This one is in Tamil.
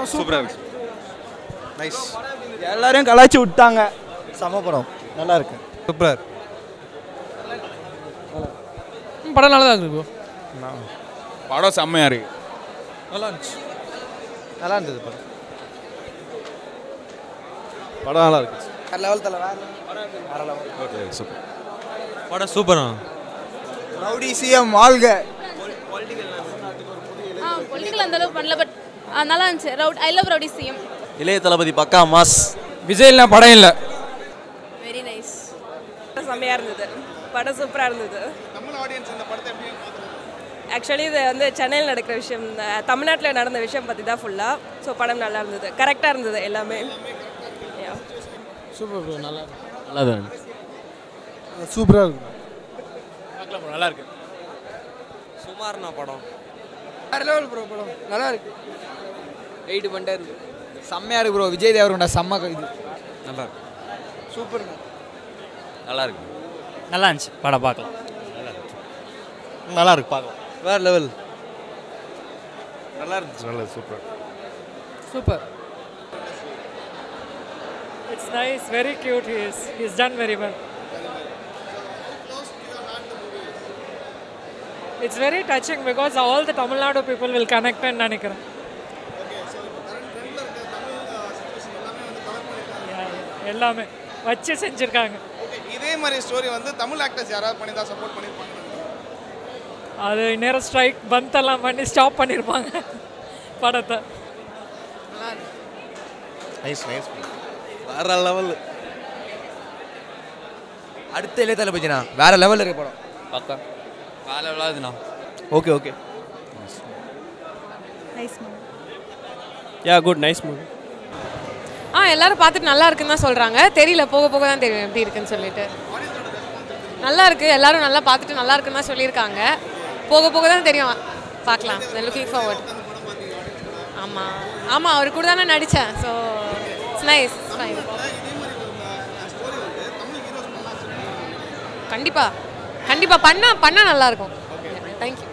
படம் சூப்பராக இருக்கு நைஸ் எல்லாரையும் கலாய்ச்சி விட்டாங்க சமபுரம் நல்லா இருக்கு சூப்பர் படம் நல்லா தான் இருக்கு படம் செம்மையாக இருக்கு நல்லா இருந்துச்சு நல்லா இருந்தது படம் படம் நல்லா இருக்கு லெவல் தலை ஓகே சூப்பர் படம் சூப்பரா ரவுடி சிஎம் வாழ்க ஆ பொலிட்டிக்கல் அந்த அளவுக்கு பண்ணல பட் நல்லா இருந்துச்சு ரவுட் ஐ லவ் ரவுடி சிஎம் இளைய தளபதி பக்கா மாஸ் விஜய்ல படம் இல்லை வெரி நைஸ் செம்மையாக இருந்தது படம் சூப்பராக இருந்தது ஆக்சுவலி இது வந்து சென்னையில் நடக்கிற விஷயம் தமிழ்நாட்டில் நடந்த விஷயம் பற்றி தான் ஃபுல்லாக ஸோ படம் நல்லா இருந்தது கரெக்டாக இருந்தது எல்லாமே Yeah. சூப்பர் ப்ரோ நல்லா நல்லா தான் சூப்பராக இருக்கு நல்லா இருக்கு சுமார்னா படம் வேறு லெவல் ப்ரோ படம் நல்லா இருக்கு வெயிட் பண்ணிட்டே இருக்கு செம்மையா இருக்கு ப்ரோ விஜய் தேவரோட செம்ம இது நல்லா இருக்கு சூப்பர் நல்லா இருக்கு நல்லா இருந்துச்சு படம் பார்க்கலாம் நல்லா இருக்கு பார்க்கலாம் வேற லெவல் நல்லா இருந்துச்சு நல்லா super super It's nice, very cute he is. He's done very well. It's very touching because all the Tamil Nadu people will connect and நினைக்கிறேன் Yeah, yeah, எல்லாமே வச்சு செஞ்சுருக்காங்க இதே மாதிரி ஸ்டோரி வந்து தமிழ் ஆக்டர்ஸ் யாராவது பண்ணி தான் சப்போர்ட் பண்ணியிருப்பாங்க அது நேரம் ஸ்ட்ரைக் பந்த் எல்லாம் பண்ணி ஸ்டாப் பண்ணியிருப்பாங்க படத்தை நைஸ் நைஸ் வேற லெவல் அடுத்த இளைய தளபதினா வேற லெவல் இருக்கு படம் பார்த்தா வேற லெவலாக இதுண்ணா okay okay nice ya good nice movie ஆ எல்லாரும் பார்த்துட்டு நல்லா இருக்குன்னு தான் சொல்கிறாங்க தெரியல போக போக தான் தெரியும் எப்படி இருக்குன்னு சொல்லிட்டு நல்லா இருக்கு எல்லாரும் நல்லா பார்த்துட்டு நல்லா இருக்குன்னு தான் சொல்லியிருக்காங்க போக போக தான் தெரியும் பார்க்கலாம் லுக்கிங் ஃபார்வர்ட் ஆமாம் ஆமாம் அவர் கூட தானே நடித்தேன் ஸோ இட்ஸ் நைஸ் ஃபைன் கண்டிப்பாக கண்டிப்பாக பண்ணால் பண்ணால் நல்லாயிருக்கும் தேங்க்யூ